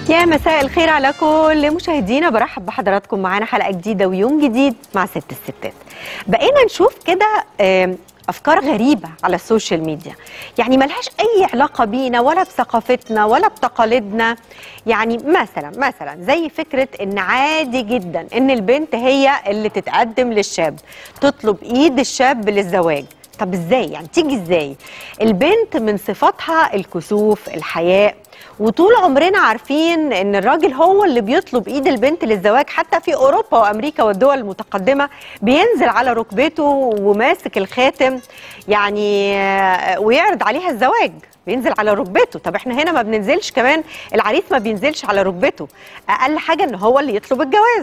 يا مساء الخير على كل مشاهدينا برحب بحضراتكم معانا حلقه جديده ويوم جديد مع ست الستات بقينا نشوف كده آم، افكار غريبه على السوشيال ميديا يعني ملهاش اي علاقه بينا ولا بثقافتنا ولا بتقاليدنا يعني مثلا مثلا زي فكره ان عادي جدا ان البنت هي اللي تتقدم للشاب تطلب ايد الشاب للزواج طب ازاي يعني تيجي ازاي البنت من صفاتها الكسوف الحياء وطول عمرنا عارفين ان الراجل هو اللي بيطلب ايد البنت للزواج حتى في اوروبا وامريكا والدول المتقدمه بينزل على ركبته وماسك الخاتم يعني آه، ويعرض عليها الزواج بينزل على ركبته طب احنا هنا ما بننزلش كمان العريس ما بينزلش على ركبته اقل حاجه ان هو اللي يطلب الجواز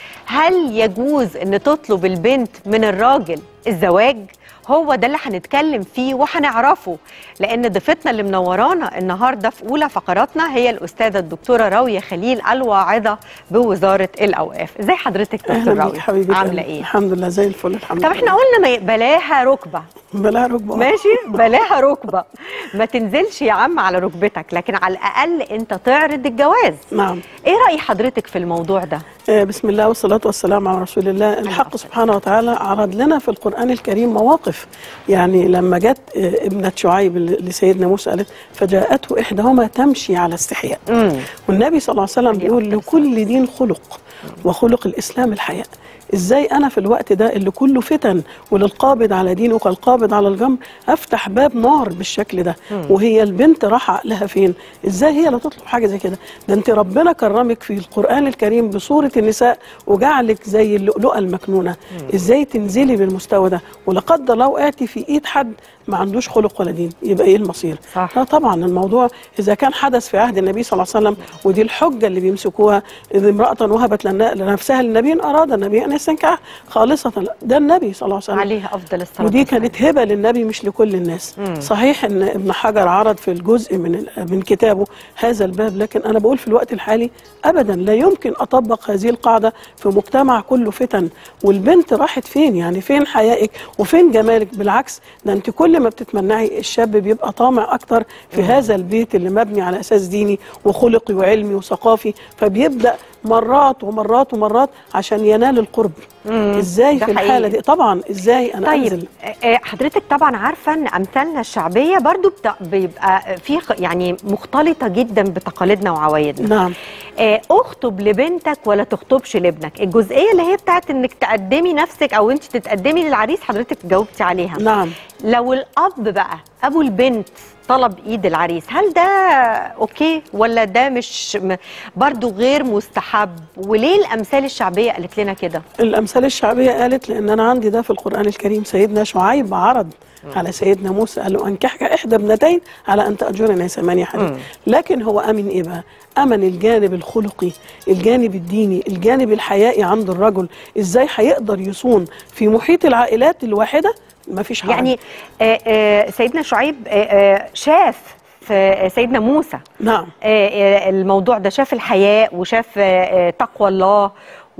هل يجوز ان تطلب البنت من الراجل الزواج هو ده اللي هنتكلم فيه وهنعرفه لان ضيفتنا اللي منورانا النهارده في اولى فقراتنا هي الاستاذه الدكتوره راويه خليل الواعظه بوزاره الاوقاف ازي حضرتك دكتور اهلا بيك راويه حبيبتي عامله ايه الحمد لله زي الفل الحمد طب لله احنا قلنا ما بلاها ركبه بلا ركبه ماشي بلاها ركبه ما تنزلش يا عم على ركبتك لكن على الاقل انت تعرض الجواز نعم ايه راي حضرتك في الموضوع ده آه، بسم الله والصلاة والسلام على رسول الله الحق سبحانه وتعالى عرض لنا في القرآن الكريم مواقف يعني لما جت آه، ابنة شعيب ل- لسيدنا موسى قالت فجاءته إحداهما تمشي على استحياء امم والنبي صلى الله عليه وسلم عليه بيقول أفضل لكل دين خلق وخلق الإسلام الحياء ازاي انا في الوقت ده اللي كله فتن وللقابض على دينه كالقابض على الجمر افتح باب نار بالشكل ده وهي البنت راح عقلها فين ازاي هي اللي تطلب حاجه زي كده ده انت ربنا كرمك في القران الكريم بصوره النساء وجعلك زي اللؤلؤه المكنونه ازاي تنزلي بالمستوى ده ولا قدر الله وقعتي في ايد حد ما عندوش خلق ولا دين يبقى ايه المصير صح. لا طبعا الموضوع اذا كان حدث في عهد النبي صلى الله عليه وسلم ودي الحجه اللي بيمسكوها اذا امراه وهبت لنا- لنفسها للنبي إن اراد النبي ان يستنكحها خالصه لا. ده النبي صلى الله عليه وسلم عليه افضل الصلاه ودي والسلام. كانت هبه للنبي مش لكل الناس مم. صحيح ان ابن حجر عرض في الجزء من ال- من كتابه هذا الباب لكن انا بقول في الوقت الحالي ابدا لا يمكن اطبق هذه القاعده في مجتمع كله فتن والبنت راحت فين يعني فين حيائك وفين جمالك بالعكس ده انت كل ما بتتمنعي الشاب بيبقى طامع اكتر في هذا البيت اللي مبني على اساس ديني وخلقي وعلمي وثقافي فبيبدا مرات ومرات ومرات عشان ينال القرب ازاي ده في حقيقي. الحاله دي طبعا ازاي انا طيب انزل آه، آه، حضرتك طبعا عارفه ان امثالنا الشعبيه برضو بت- بيبقى في خ- يعني مختلطه جدا بتقاليدنا وعوايدنا نعم آه، اخطب لبنتك ولا تخطبش لابنك الجزئيه اللي هي بتاعت انك تقدمي نفسك او انت تتقدمي للعريس حضرتك جاوبتي عليها نعم لو الاب بقى ابو البنت طلب ايد العريس هل ده اوكي ولا ده مش م- برضو غير مستحب وليه الامثال الشعبيه قالت لنا كده الامثال الشعبيه قالت لان انا عندي ده في القران الكريم سيدنا شعيب عرض على سيدنا موسى قال له انكحك احدى ابنتين على ان تاجرني ثمانيه حديث مم. لكن هو امن ايه بقى امن الجانب الخلقي الجانب الديني الجانب الحيائي عند الرجل ازاي هيقدر يصون في محيط العائلات الواحده ما فيش حرج يعني آه، آه، سيدنا شعيب آه، آه، شاف في سيدنا موسى نعم آه، آه، الموضوع ده شاف الحياء وشاف آه، آه، تقوى الله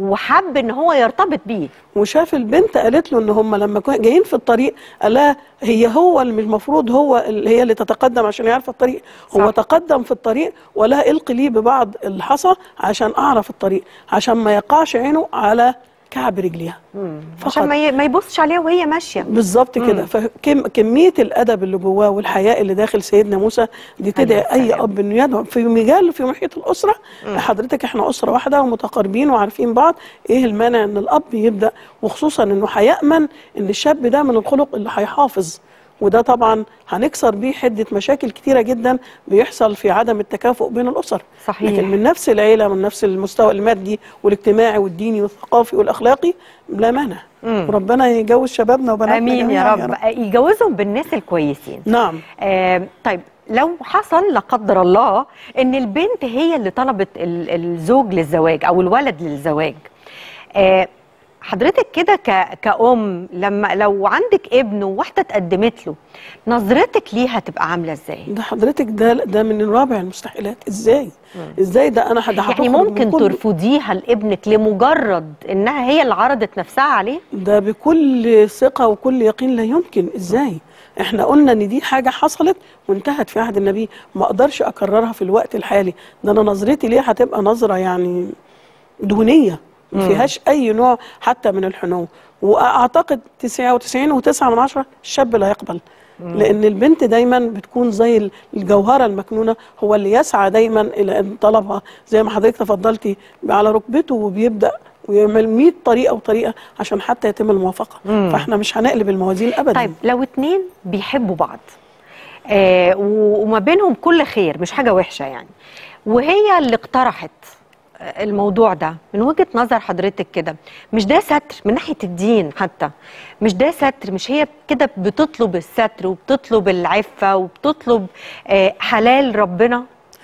وحب ان هو يرتبط بيه وشاف البنت قالت له ان هم لما كانوا جايين في الطريق قال لها هي هو اللي مش المفروض هو اللي هي اللي تتقدم عشان يعرف الطريق هو صح. تقدم في الطريق ولا القي لي ببعض الحصى عشان اعرف الطريق عشان ما يقعش عينه على كعب رجليها فقط. عشان ما ي- ما يبصش عليها وهي ماشيه بالظبط كده فكميه الادب اللي جواه والحياء اللي داخل سيدنا موسى دي تدعي عليه اي السلام. اب انه يدعو في مجال في محيط الاسره حضرتك احنا اسره واحده ومتقاربين وعارفين بعض ايه المانع ان الاب يبدا وخصوصا انه هيامن ان الشاب ده من الخلق اللي هيحافظ وده طبعا هنكسر بيه حده مشاكل كتيره جدا بيحصل في عدم التكافؤ بين الاسر صحيح. لكن من نفس العيله من نفس المستوى المادي والاجتماعي والديني والثقافي والاخلاقي لا مانع وربنا يجوز شبابنا وبناتنا امين يا جميعاً رب يجوزهم بالناس الكويسين نعم آه طيب لو حصل لا قدر الله ان البنت هي اللي طلبت ال- الزوج للزواج او الولد للزواج آه حضرتك كده ك- كأم لما لو عندك ابن وواحده اتقدمت له نظرتك ليه هتبقى عامله ازاي؟ ده حضرتك ده ده من رابع المستحيلات ازاي ازاي ده انا ده يعني هتخرج من ممكن كل- ترفضيها لابنك لمجرد انها هي اللي عرضت نفسها عليه؟ ده بكل ثقه وكل يقين لا يمكن ازاي احنا قلنا ان دي حاجه حصلت وانتهت في عهد النبي ما اقدرش اكررها في الوقت الحالي ده انا نظرتي ليه هتبقى نظره يعني دونيه ما فيهاش اي نوع حتى من الحنو واعتقد 99 و9 من عشرة الشاب لا يقبل لان البنت دايما بتكون زي الجوهره المكنونه هو اللي يسعى دايما الى ان طلبها زي ما حضرتك تفضلتي على ركبته وبيبدا ويعمل 100 طريقه وطريقه عشان حتى يتم الموافقه فاحنا مش هنقلب الموازين ابدا طيب لو اتنين بيحبوا بعض آه و- وما بينهم كل خير مش حاجه وحشه يعني وهي اللي اقترحت آه، الموضوع ده من وجهه نظر حضرتك كده مش ده ستر من ناحيه الدين حتى مش ده ستر مش هي كده بتطلب الستر وبتطلب العفه وبتطلب آه حلال ربنا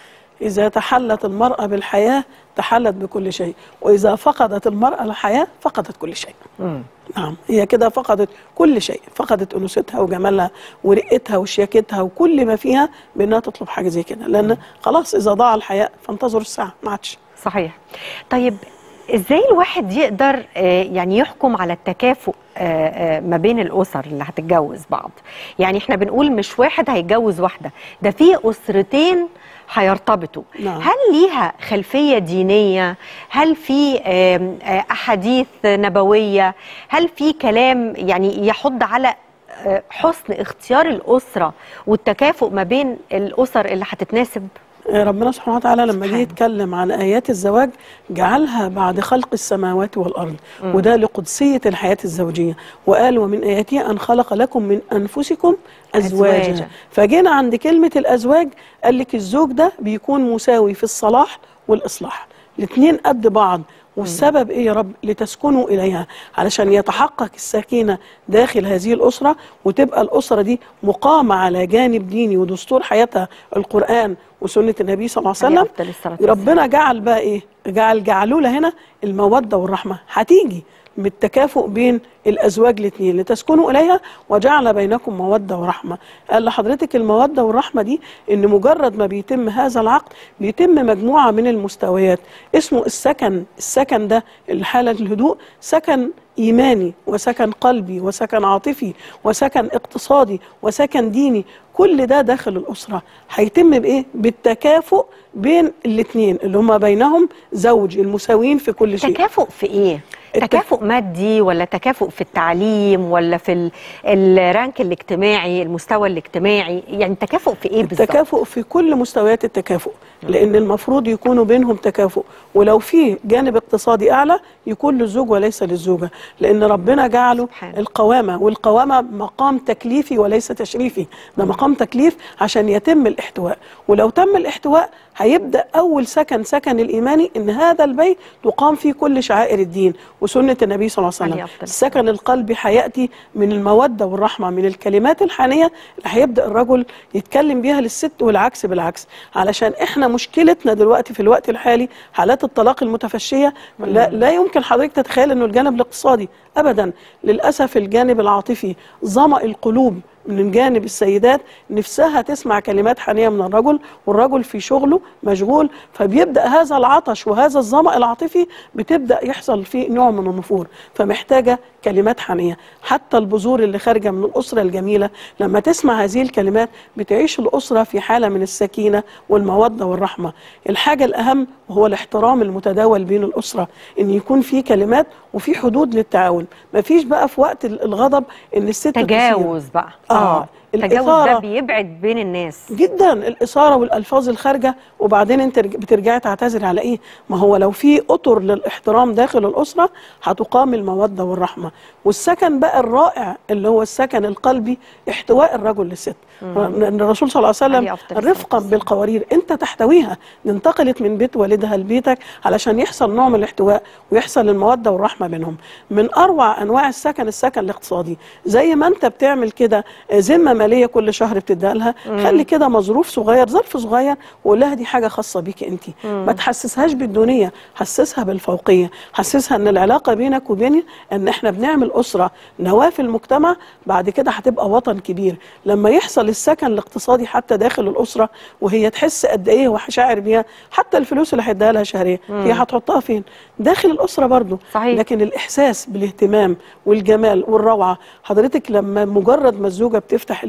إذا تحلت المرأة بالحياة تحلت بكل شيء وإذا فقدت المرأة الحياة فقدت كل شيء نعم هي كده فقدت كل شيء فقدت أنوثتها وجمالها ورقتها وشياكتها وكل ما فيها بأنها تطلب حاجة زي كده لأن خلاص إذا ضاع الحياء فانتظروا الساعة ما عادش صحيح طيب ازاي الواحد يقدر آه، يعني يحكم على التكافؤ آه، آه، ما بين الاسر اللي هتتجوز بعض يعني احنا بنقول مش واحد هيتجوز واحده ده في اسرتين هيرتبطوا نعم. هل ليها خلفيه دينيه هل في آم، آه، احاديث نبويه هل في كلام يعني يحض على آه، حسن اختيار الاسره والتكافؤ ما بين الاسر اللي هتتناسب ربنا سبحانه وتعالى لما جه سبحانه. يتكلم عن آيات الزواج جعلها بعد خلق السماوات والأرض وده لقدسية الحياة الزوجية وقال ومن آياته أن خلق لكم من أنفسكم أزواجا, أزواجا. فجينا عند كلمة الأزواج قال لك الزوج ده بيكون مساوي في الصلاح والإصلاح الاثنين قد بعض والسبب ايه يا رب لتسكنوا اليها علشان يتحقق السكينه داخل هذه الاسره وتبقى الاسره دي مقامه على جانب ديني ودستور حياتها القران وسنه النبي صلى الله عليه عليه وسلم أفضل الصلاة والسلام. ربنا جعل بقى ايه جعل جعلوله هنا الموده والرحمه هتيجي بالتكافؤ بين الازواج الاثنين لتسكنوا اليها وجعل بينكم موده ورحمه قال لحضرتك الموده والرحمه دي ان مجرد ما بيتم هذا العقد بيتم مجموعه من المستويات اسمه السكن السكن ده الحاله الهدوء سكن ايماني وسكن قلبي وسكن عاطفي وسكن اقتصادي وسكن ديني كل ده داخل الاسره هيتم بايه بالتكافؤ بين الاثنين اللي هم بينهم زوج المساويين في كل شيء تكافؤ في ايه؟ التك- تكافؤ مادي ولا تكافؤ في التعليم ولا في ال- الرانك الاجتماعي المستوى الاجتماعي يعني تكافؤ في ايه بالظبط؟ التكافؤ في كل مستويات التكافؤ لان المفروض يكونوا بينهم تكافؤ ولو في جانب اقتصادي اعلى يكون للزوج وليس للزوجه لان ربنا جعله سبحان. القوامه والقوامه مقام تكليفي وليس تشريفي ده مقام تكليف عشان يتم الاحتواء ولو تم الاحتواء هيبدا اول سكن سكن الايماني ان هذا البيت تقام فيه كل شعائر الدين وسنه النبي صلى الله عليه عليه وسلم أفضل السكن القلبي هياتي من الموده والرحمه من الكلمات الحانيه اللي هيبدا الرجل يتكلم بيها للست والعكس بالعكس علشان احنا مشكلتنا دلوقتي في الوقت الحالي حالات الطلاق المتفشيه لا, لا يمكن حضرتك تتخيل انه الجانب الاقتصادي ابدا للاسف الجانب العاطفي ظما القلوب من جانب السيدات نفسها تسمع كلمات حنيه من الرجل والرجل في شغله مشغول فبيبدا هذا العطش وهذا الظما العاطفي بتبدا يحصل فيه نوع من النفور فمحتاجه كلمات حنيه حتى البذور اللي خارجه من الاسره الجميله لما تسمع هذه الكلمات بتعيش الاسره في حاله من السكينه والموده والرحمه الحاجه الاهم وهو الاحترام المتداول بين الاسره ان يكون في كلمات وفي حدود للتعاون مفيش بقى في وقت الغضب ان الست تثير. تجاوز بقى آه، التجاوز ده الإثارة- بيبعد بين الناس جدا الاثاره والالفاظ الخارجه وبعدين انت رج- بترجعي تعتذري على ايه ما هو لو في اطر للاحترام داخل الاسره هتقام الموده والرحمه والسكن بقى الرائع اللي هو السكن القلبي احتواء الرجل للست ان الرسول صلى الله عليه عليه وسلم أفضل الصلاة رفقا والسلام. بالقوارير انت تحتويها انتقلت من بيت والدها لبيتك علشان يحصل نوع من الاحتواء ويحصل الموده والرحمه بينهم من اروع انواع السكن السكن الاقتصادي زي ما انت بتعمل كده ذمه ماليه كل شهر بتديها لها خلي كده مظروف صغير ظرف صغير وقول لها دي حاجه خاصه بيكي انت ما تحسسهاش بالدونيه حسسها بالفوقيه حسسها ان العلاقه بينك وبيني ان احنا بنعمل اسره نواه في المجتمع بعد كده هتبقى وطن كبير لما يحصل السكن الاقتصادي حتى داخل الاسره وهي تحس قد ايه هو شاعر بيها حتى الفلوس اللي هيديها لها شهريا هي هتحطها فين داخل الاسره برضو صحيح. لكن الاحساس بالاهتمام والجمال والروعه حضرتك لما مجرد ما الزوجه بتفتح الباب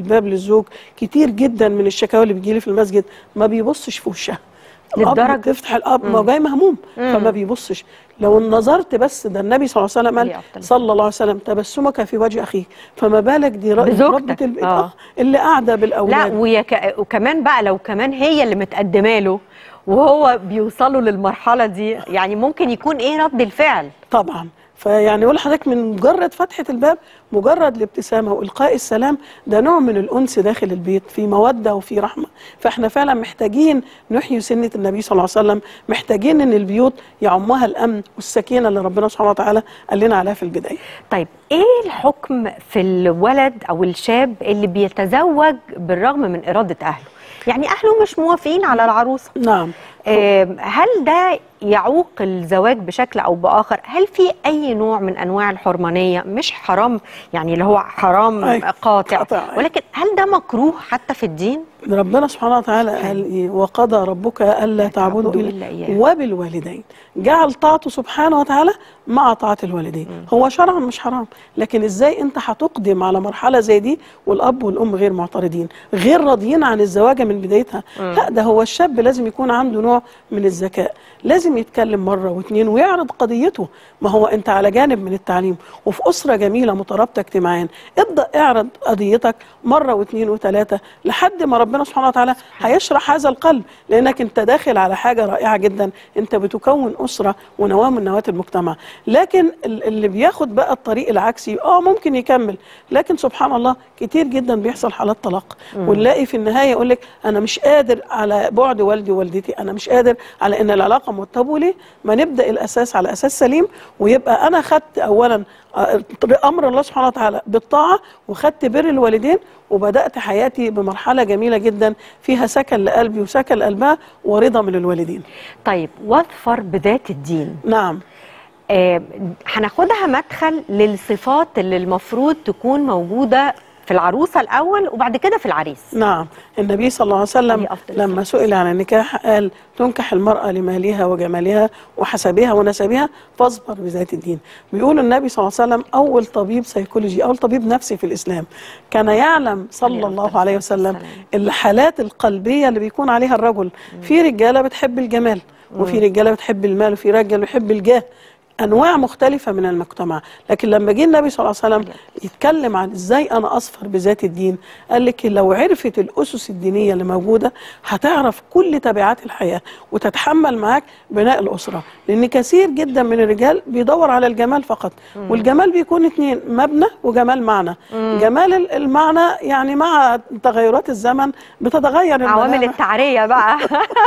الباب للزوج كتير جدا من الشكاوى اللي بتجيلي في المسجد ما بيبصش في وشها الأب للدرجة؟ تفتح الاب ما هو جاي مهموم فما بيبصش لو نظرت بس ده النبي صلى الله عليه وسلم عليه قال أفضل صلى الله عليه وسلم تبسمك في وجه اخيك فما بالك دي رأي بزوجتك. ربة البيت آه. آه. اللي قاعده لا بالاولاد ويك... وكمان بقى لو كمان هي اللي متقدمه له وهو بيوصلوا للمرحله دي يعني ممكن يكون ايه رد الفعل طبعا فيعني اقول لحضرتك من مجرد فتحه الباب مجرد الابتسامه والقاء السلام ده نوع من الانس داخل البيت في موده وفي رحمه فاحنا فعلا محتاجين نحيي سنه النبي صلى الله عليه وسلم محتاجين ان البيوت يعمها الامن والسكينه اللي ربنا سبحانه وتعالى قال لنا عليها في البدايه طيب ايه الحكم في الولد او الشاب اللي بيتزوج بالرغم من اراده اهله يعني اهله مش موافقين على العروسه نعم آم، هل ده يعوق الزواج بشكل او باخر هل في اي نوع من انواع الحرمانيه مش حرام يعني اللي هو حرام أيوة، قاطع قاطع، أيوة. ولكن هل ده مكروه حتى في الدين ربنا سبحانه وتعالى قال ايه وقضى ربك الا تعبدوا تعبدوا الا إلا إياه. وبالوالدين جعل طاعته سبحانه وتعالى مع طاعه الوالدين هو شرعا مش حرام لكن ازاي انت هتقدم على مرحله زي دي والاب والام غير معترضين غير راضيين عن الزواجه من بدايتها لا ده هو الشاب لازم يكون عنده نوع من الذكاء لازم يتكلم مره واثنين ويعرض قضيته ما هو انت على جانب من التعليم وفي اسره جميله مترابطه اجتماعيا ابدا اعرض قضيتك مره واثنين وثلاثه لحد ما ربنا سبحانه وتعالى هيشرح هذا القلب لانك انت داخل على حاجه رائعه جدا انت بتكون اسره ونواه من نواه المجتمع لكن ال- اللي بياخد بقى الطريق العكسي اه ممكن يكمل لكن سبحان الله كتير جدا بيحصل حالات طلاق ونلاقي في النهايه يقول لك انا مش قادر على بعد والدي ووالدتي انا مش قادر على ان العلاقه متطابه ليه ما نبدا الاساس على اساس سليم ويبقى انا خدت اولا آه، امر الله سبحانه وتعالى بالطاعه وخدت بر الوالدين وبدات حياتي بمرحله جميله جدا فيها سكن لقلبي وسكن لقلبها ورضا من الوالدين طيب واظفر بذات الدين نعم آه، هناخدها مدخل للصفات اللي المفروض تكون موجوده في العروسه الاول وبعد كده في العريس نعم النبي صلى الله عليه وسلم عليه أفضل لما الصلاة سئل عن النكاح قال تنكح المرأة لمالها وجمالها وحسبها ونسبها فاصبر بذات الدين بيقول النبي صلى الله عليه وسلم أول طبيب سيكولوجي أول طبيب نفسي في الإسلام كان يعلم عليه صلى أفضل الله عليه الصلاة وسلم والسلام. الحالات القلبية اللي بيكون عليها الرجل في رجالة بتحب الجمال وفي رجالة بتحب المال وفي رجال بيحب الجاه انواع مختلفه من المجتمع لكن لما جه النبي صلى الله عليه وسلم يتكلم عن ازاي انا اصفر بذات الدين قال لك لو عرفت الاسس الدينيه اللي موجوده هتعرف كل تبعات الحياه وتتحمل معاك بناء الاسره لان كثير جدا من الرجال بيدور على الجمال فقط والجمال بيكون اتنين مبنى وجمال معنى جمال ال- المعنى يعني مع تغيرات الزمن بتتغير عوامل الملامح. التعريه بقى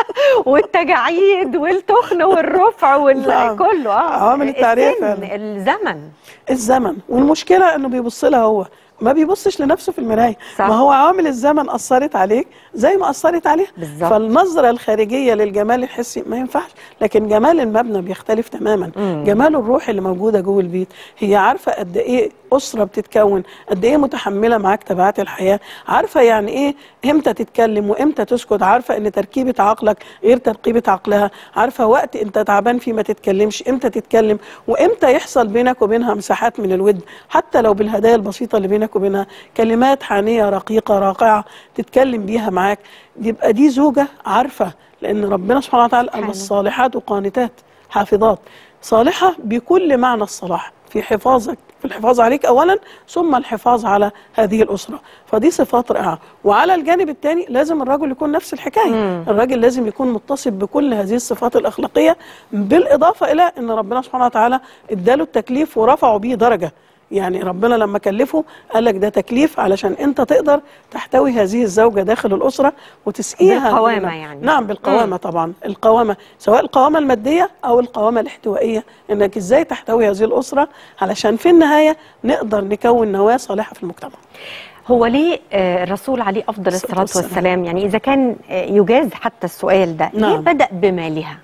والتجاعيد والتخن والرفع نعم. والكله اه عوامل التعرية السن، فعلا. الزمن الزمن والمشكله انه بيبص لها هو ما بيبصش لنفسه في المرايه صح. ما هو عوامل الزمن اثرت عليك زي ما اثرت عليه بالظبط. فالنظره الخارجيه للجمال الحسي ما ينفعش لكن جمال المبنى بيختلف تماما مم. جمال الروح اللي موجوده جوه البيت هي عارفه قد ايه اسره بتتكون قد ايه متحمله معاك تبعات الحياه عارفه يعني ايه امتى تتكلم وامتى تسكت عارفه ان تركيبه عقلك غير تركيبه عقلها عارفه وقت انت تعبان فيه ما تتكلمش امتى تتكلم وامتى يحصل بينك وبينها مساحات من الود حتى لو بالهدايا البسيطه اللي بينك وبينها كلمات حانيه رقيقه راقعه تتكلم بيها معاك يبقى دي زوجه عارفه لان ربنا سبحانه وتعالى قال سبحانه. الصالحات قانتات حافظات صالحه بكل معنى الصلاح في حفاظك في الحفاظ عليك اولا ثم الحفاظ على هذه الاسره فدي صفات رائعه وعلى الجانب الثاني لازم الرجل يكون نفس الحكايه مم. الراجل لازم يكون متصف بكل هذه الصفات الاخلاقيه بالاضافه الى ان ربنا سبحانه وتعالى اداله التكليف ورفعه بيه درجه يعني ربنا لما كلفه قال لك ده تكليف علشان انت تقدر تحتوي هذه الزوجه داخل الاسره وتسقيها بالقوامة من- يعني. نعم بالقوامه طبعا القوامه سواء القوامه الماديه او القوامه الاحتوائيه انك ازاي تحتوي هذه الاسره علشان في النهايه نقدر نكون نواه صالحه في المجتمع هو ليه آه، الرسول عليه افضل الصلاة الصلاه والسلام. والسلام يعني اذا كان آه، يجاز حتى السؤال ده ليه نعم. بدا بمالها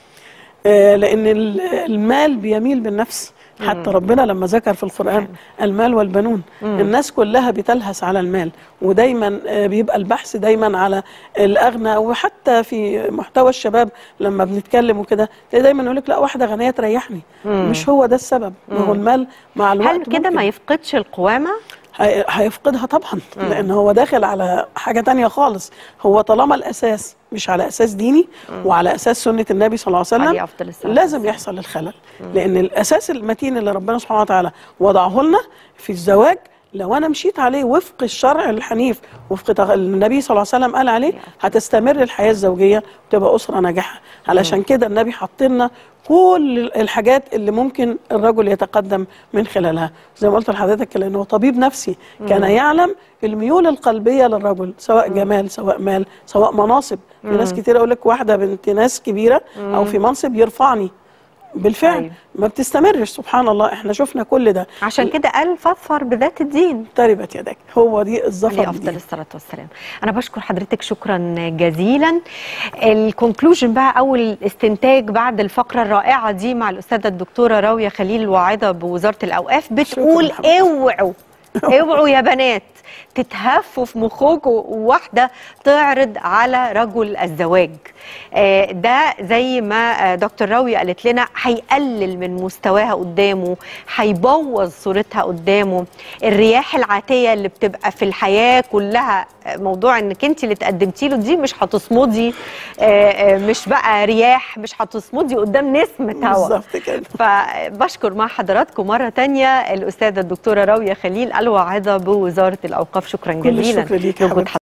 آه، لان ال- المال بيميل بالنفس حتى ربنا لما ذكر في القرآن المال والبنون الناس كلها بتلهس على المال ودايما آه، بيبقى البحث دايما على الأغنى وحتى في محتوى الشباب لما بنتكلم وكده تلاقي دايما يقول لك لا واحدة غنية تريحني مش هو ده السبب ما هو المال مع الوقت هل كده ممكن. ما يفقدش القوامه هي- هيفقدها طبعا لان هو داخل على حاجه تانية خالص هو طالما الاساس مش على اساس ديني وعلى اساس سنه النبي صلى الله عليه عليه وسلم أفضل الصلاة لازم والسلام. يحصل الخلل لان الاساس المتين اللي ربنا سبحانه وتعالى وضعه لنا في الزواج لو انا مشيت عليه وفق الشرع الحنيف وفق تغ- النبي صلى الله عليه وسلم قال عليه هتستمر الحياه الزوجيه وتبقى اسره ناجحه علشان كده النبي حط لنا كل الحاجات اللي ممكن الرجل يتقدم من خلالها زي ما قلت لحضرتك لانه هو طبيب نفسي كان يعلم الميول القلبيه للرجل سواء جمال سواء مال سواء مناصب في ناس كتير اقول لك واحده بنت ناس كبيره او في منصب يرفعني بالفعل أيوة. ما بتستمرش سبحان الله احنا شفنا كل ده عشان كده قال فاظفر بذات الدين تربت يدك هو دي الظفر عليه افضل بدي. الصلاه والسلام انا بشكر حضرتك شكرا جزيلا الكونكلوجن بقى او الاستنتاج بعد الفقره الرائعه دي مع الاستاذه الدكتوره راويه خليل واعظه بوزاره الاوقاف بتقول شكراً حضرتك. اوعوا اوعوا يا بنات تتهفوا في مخكم واحده تعرض على رجل الزواج آه، ده زي ما آه، دكتور راوية قالت لنا هيقلل من مستواها قدامه هيبوظ صورتها قدامه الرياح العاتية اللي بتبقى في الحياة كلها آه، موضوع انك انت اللي تقدمتي له دي مش هتصمدي آه، آه، مش بقى رياح مش هتصمدي قدام نسمة هوا بالظبط كده فبشكر مع حضراتكم مرة تانية الأستاذة الدكتورة راوية خليل الواعظة بوزارة الأوقاف شكرا كل جزيلا الشكر ليك يا لوجود حبيبتي.